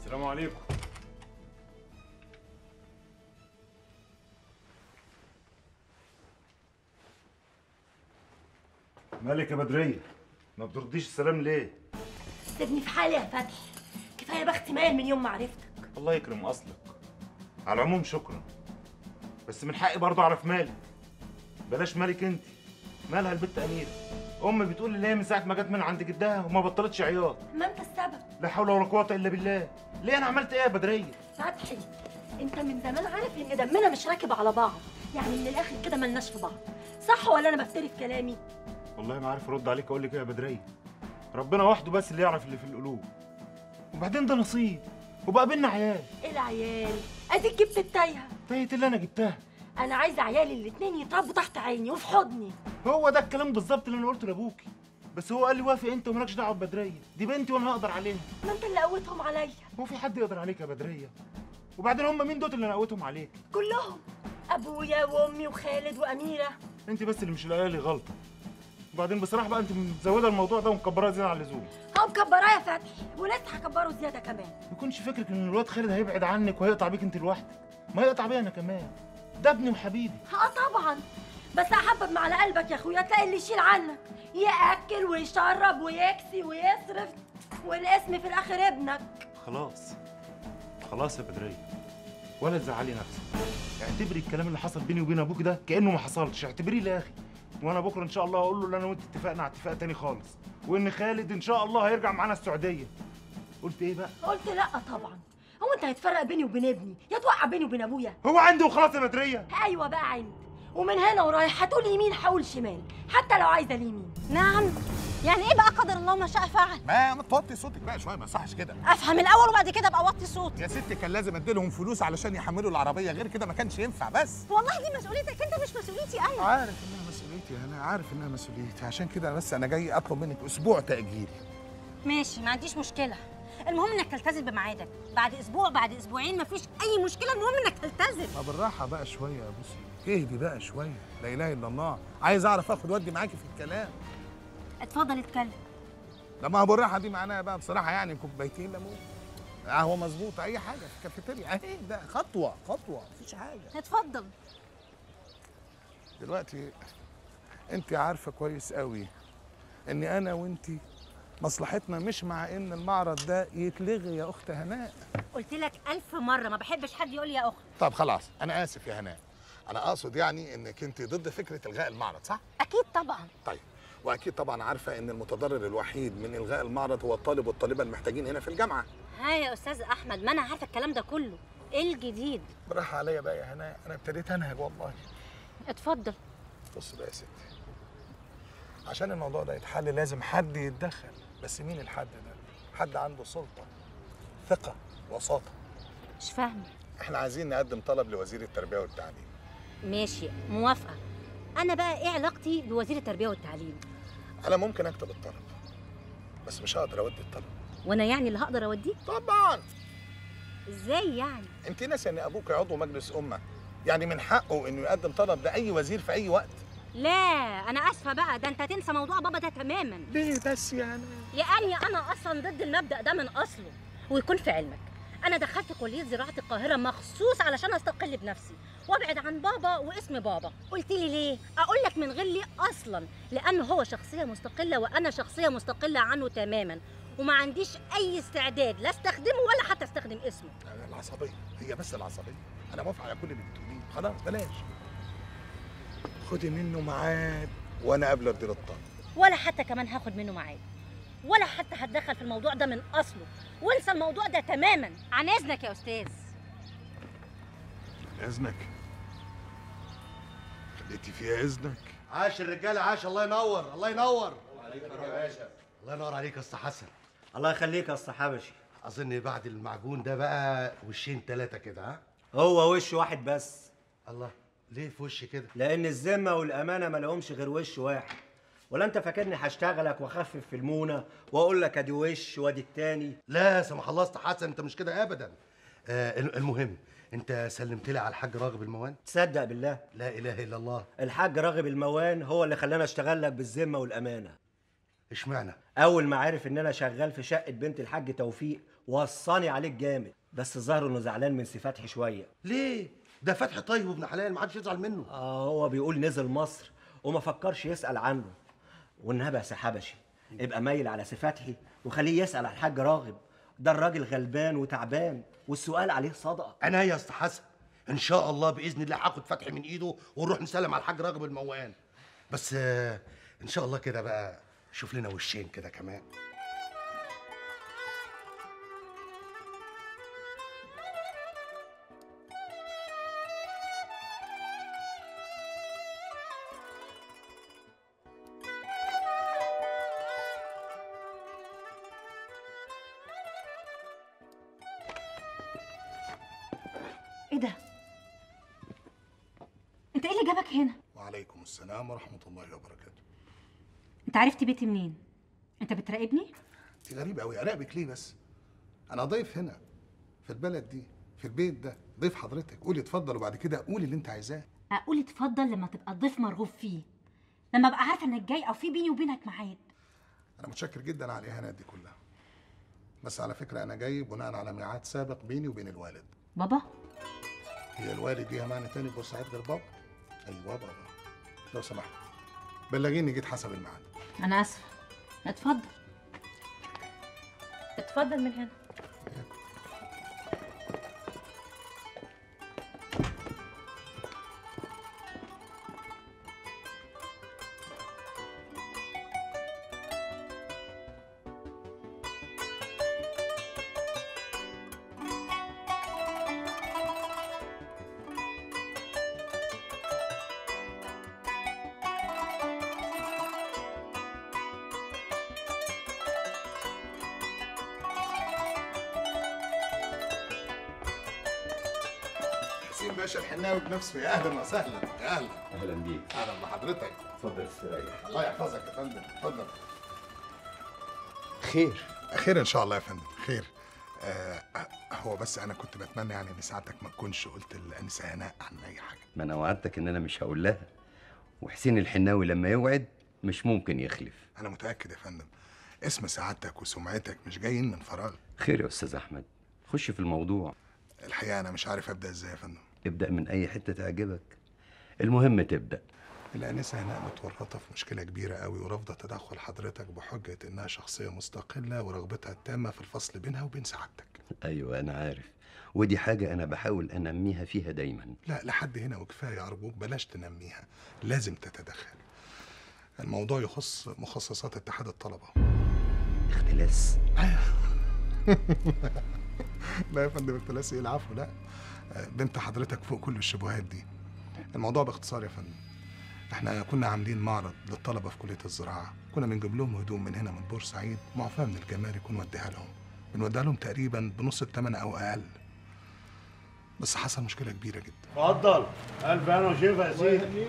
السلام عليكم مالك يا بدرية؟ ما بترديش السلام ليه؟ سيبني في حالي يا فتحي كفايه بختي مايل من يوم ما عرفتك الله يكرم اصلك على العموم شكرا بس من حقي برضه اعرف مالك بلاش مالك انت مالها البت اميره امي بتقول لي هي من ساعه ما جت من عند جدها وما بطلتش عياط ما انت السبب لا حول ولا قوه الا بالله ليه انا عملت ايه يا بدريه فتحي انت من زمان عارف ان دمنا مش راكب على بعض يعني من الاخر كده ملناش في بعض صح ولا انا بفتري في كلامي والله ما عارف ارد عليك اقول لك ايه يا بدريه ربنا وحده بس اللي يعرف اللي في القلوب وبعدين ده نصيب وبقى بينا عيال ايه العيال اديك جبت التايهه تايت اللي انا جبتها انا عايزه عيالي الاتنين يتربوا تحت عيني وفي حضني هو ده الكلام بالظبط اللي انا قلته لابوكي بس هو قال لي وافق انت ومالكش دعوه ببدريه دي بنتي وانا هقدر عليها ما انت اللي قوتهم عليا هو في حد يقدر عليك يا بدريه وبعدين هم مين دول اللي انا قوتهم عليك كلهم ابويا وامي وخالد واميره انت بس اللي مش لاقيه لي غلطه وبعدين بصراحه بقى انت مزوده الموضوع ده ومكبراه زياده عن اللزوم هو مكبراه يا فتحي ولسه هكبره زياده كمان ما يكونش فكرك ان الواد خالد هيبعد عنك وهيقطع بيك انت لوحدك ما يقطع بيا انا كمان ده ابني وحبيبي اه طبعا بس احبب على قلبك يا اخويا تلاقي اللي يشيل عنك ياكل ويشرب ويكسي ويصرف والاسم في الاخر ابنك خلاص خلاص يا بدريه ولا تزعلي نفسك اعتبري الكلام اللي حصل بيني وبين ابوك ده كانه ما حصلش اعتبريه لا يا اخي وانا بكره ان شاء الله هقول له ان انا وانت اتفقنا على اتفاق تاني خالص وان خالد ان شاء الله هيرجع معانا السعوديه قلت ايه بقى قلت لا طبعا هو انت هتفرق بيني وبين ابني يا توقع بيني وبين ابويا هو عندي وخلاص يا بدريه ايوه بقى عند ومن هنا ورايح هتقول يمين هقول شمال حتى لو عايزه اليمين نعم يعني ايه بقى قدر الله ما شاء فعل ما ما توطي صوتك بقى شويه ما يصحش كده افهم الاول وبعد كده ابقى اوطي صوتي يا ستي كان لازم اديلهم فلوس علشان يحملوا العربيه غير كده ما كانش ينفع بس والله دي مسؤوليتك انت مش مسؤوليتي انا عارف انها مسؤوليتي انا عارف انها مسؤوليتي عشان كده بس انا جاي اطلب منك اسبوع تاجيل ماشي ما عنديش مشكله المهم انك تلتزم بميعادك بعد اسبوع بعد اسبوعين مفيش اي مشكله المهم انك تلتزم ما بالراحه بقى شويه يا بوسي اهدي بقى شويه لا اله الا الله عايز اعرف اخد ودي معاكي في الكلام اتفضل اتكلم لما بالراحه دي معناها بقى بصراحه يعني كوبايتين ليمون قهوه مظبوطه اي حاجه في الكافيتيريا اهي ده خطوه خطوه مفيش حاجه اتفضل دلوقتي انت عارفه كويس قوي ان انا وانت مصلحتنا مش مع ان المعرض ده يتلغي يا اخت هناء قلت لك ألف مرة ما بحبش حد يقول لي يا أخت طب خلاص انا اسف يا هناء انا اقصد يعني انك انت ضد فكره الغاء المعرض صح أكيد طبعا طيب واكيد طبعا عارفه ان المتضرر الوحيد من الغاء المعرض هو الطالب والطالبه المحتاجين هنا في الجامعه ها يا أستاذ أحمد ما أنا عارفة الكلام ده كله إيه الجديد براحه عليا بقى يا هناء انا ابتديت انهج والله اتفضل بص بقى يا ستي عشان الموضوع ده يتحل لازم حد يتدخل بس مين الحد ده حد عنده سلطه ثقه وساطه مش فاهمة احنا عايزين نقدم طلب لوزير التربيه والتعليم ماشي موافقة أنا بقى إيه علاقتي بوزير التربية والتعليم انا ممكن اكتب الطلب بس مش هقدر اودي الطلب وأنا يعني اللي هقدر أوديه طبعا إزاي يعني انت ناسي ان ابوك عضو مجلس امه يعني من حقه انه يقدم طلب لاي وزير في اي وقت لا أنا آسفة بقى ده أنت تنسى موضوع بابا ده تماما ليه بس يعني لأني أنا أصلا ضد المبدأ ده من أصله ويكون في علمك أنا دخلت كلية زراعة القاهرة مخصوص علشان أستقل بنفسي وأبعد عن بابا واسم بابا قلت لي ليه؟ أقول لك من غير ليه أصلا لأنه هو شخصية مستقلة وأنا شخصية مستقلة عنه تماما وما عنديش أي استعداد لا استخدمه ولا حتى استخدم اسمه العصبيه هي بس العصبيه انا موافق على كل اللي بتقوليه خلاص بلاش خدي منه ميعاد وانا قبل اديله الطلب ولا حتى كمان هاخد منه معايا ولا حتى هتدخل في الموضوع ده من أصله وانسى الموضوع ده تماما عن إذنك يا أستاذ اذنك خليتي فيها اذنك عاش الرجاله عاش الله ينور الله ينور عليك يا باشا الله ينور عليك يا اسطى حسن الله يخليك يا اسطى حبشي اظن بعد المعجون ده بقى وشين ثلاثه كده ها هو وش واحد بس الله ليه في وش كده لان الذمه والامانه ما لهمش غير وش واحد ولا انت فاكرني هشتغلك واخفف في المونه واقول لك ادي وش وادي التاني لا سمح الله اسطى حسن انت مش كده ابدا آه المهم انت سلمت لي على الحاج راغب الموان تصدق بالله لا اله الا الله الحاج راغب الموان هو اللي خلاني اشتغل لك بالذمه والامانه اشمعنى اول ما عرف ان انا شغال في شقه بنت الحاج توفيق وصاني عليك جامد بس الظاهر انه زعلان من سي فتحي شويه ليه ده فتحي طيب وابن حلال ما حدش يزعل منه اه هو بيقول نزل مصر وما فكرش يسال عنه والنبي يا حبشي ابقى مايل على سي فتحي وخليه يسال على الحاج راغب ده الراجل غلبان وتعبان والسؤال عليه صدقه انا يا اسطى حسن ان شاء الله باذن الله هاخد فتحي من ايده ونروح نسلم على الحاج راغب الموان بس آه، ان شاء الله كده بقى شوف لنا وشين كده كمان ايه ده انت ايه اللي جابك هنا وعليكم السلام ورحمه الله وبركاته انت عرفت بيتي منين انت بتراقبني انت غريب قوي اراقبك ليه بس انا ضيف هنا في البلد دي في البيت ده ضيف حضرتك قولي اتفضل وبعد كده قولي اللي انت عايزاه اقول اتفضل لما تبقى الضيف مرغوب فيه لما ابقى عارفه انك جاي او في بيني وبينك ميعاد انا متشكر جدا على الاهانات دي كلها بس على فكره انا جاي بناء على ميعاد سابق بيني وبين الوالد بابا هي الوالد ليها معنى تاني في بورسعيد غير بابا ايوه بابا لو سمحت بلغيني جيت حسب الميعاد انا اسفه اتفضل اتفضل من هنا حسين باشا الحناوي بنفسه يا اهلا وسهلا يا اهلا اهلا بيك اهلا بحضرتك اتفضل استريح الله يحفظك يا فندم اتفضل خير خير ان شاء الله يا فندم خير آه هو بس انا كنت بتمنى يعني ان ساعتك ما تكونش قلت للانسه هناء عن اي حاجه ما انا وعدتك ان انا مش هقول لها وحسين الحناوي لما يوعد مش ممكن يخلف انا متاكد يا فندم اسم سعادتك وسمعتك مش جايين من فراغ خير يا استاذ احمد خش في الموضوع الحقيقه انا مش عارف ابدا ازاي يا فندم ابدا من اي حته تعجبك المهم تبدا الانسه هناء متورطه في مشكله كبيره قوي ورافضه تدخل حضرتك بحجه انها شخصيه مستقله ورغبتها التامه في الفصل بينها وبين سعادتك ايوه انا عارف ودي حاجه انا بحاول انميها فيها دايما لا لحد هنا وكفايه ارجوك بلاش تنميها لازم تتدخل الموضوع يخص مخصصات اتحاد الطلبه اختلاس لا يا فندم اختلاس ايه العفو لا آه، بنت حضرتك فوق كل الشبهات دي الموضوع باختصار يا فندم احنا كنا عاملين معرض للطلبه في كليه الزراعه كنا بنجيب لهم هدوم من هنا من بورسعيد معفاه من الجمارك ونوديها لهم بنوديها لهم تقريبا بنص الثمن او اقل بس حصل مشكله كبيره جدا اتفضل الف انا وشيفا يا سيدي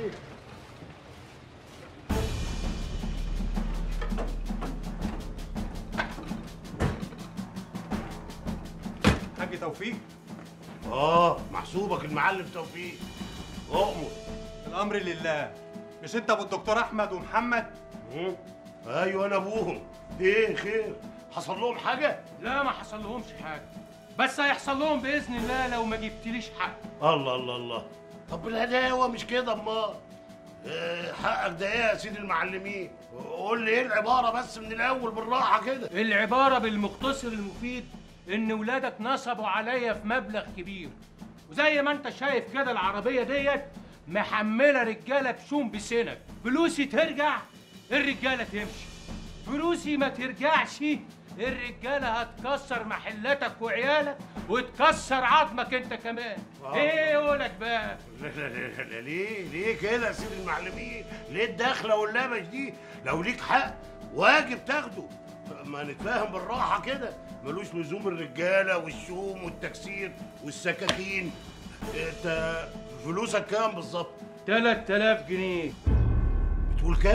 حاج توفيق اه محسوبك المعلم توفيق اؤمر الامر لله مش انت ابو الدكتور احمد ومحمد مم. ايوه انا ابوهم ايه خير حصل لهم حاجه لا ما حصل لهمش حاجه بس هيحصل لهم باذن الله لو ما جبتليش حق الله الله الله طب بالهداوه مش كده امال إيه حقك ده ايه يا سيدي المعلمين قول لي ايه العباره بس من الاول بالراحه كده العباره بالمختصر المفيد ان ولادك نصبوا عليا في مبلغ كبير وزي ما انت شايف كده العربيه ديت محمله رجاله بشوم بسنك فلوسي ترجع الرجاله تمشي فلوسي ما ترجعش الرجاله هتكسر محلاتك وعيالك وتكسر عظمك انت كمان ايه قولك بقى لا لا لا لا ليه ليه كده يا سيدي المعلمين ليه الدخله واللبش دي لو ليك حق واجب تاخده ما نتفاهم بالراحه كده ملوش لزوم الرجاله والشوم والتكسير والسكاكين انت فلوسك كام بالظبط 3000 جنيه بتقول كام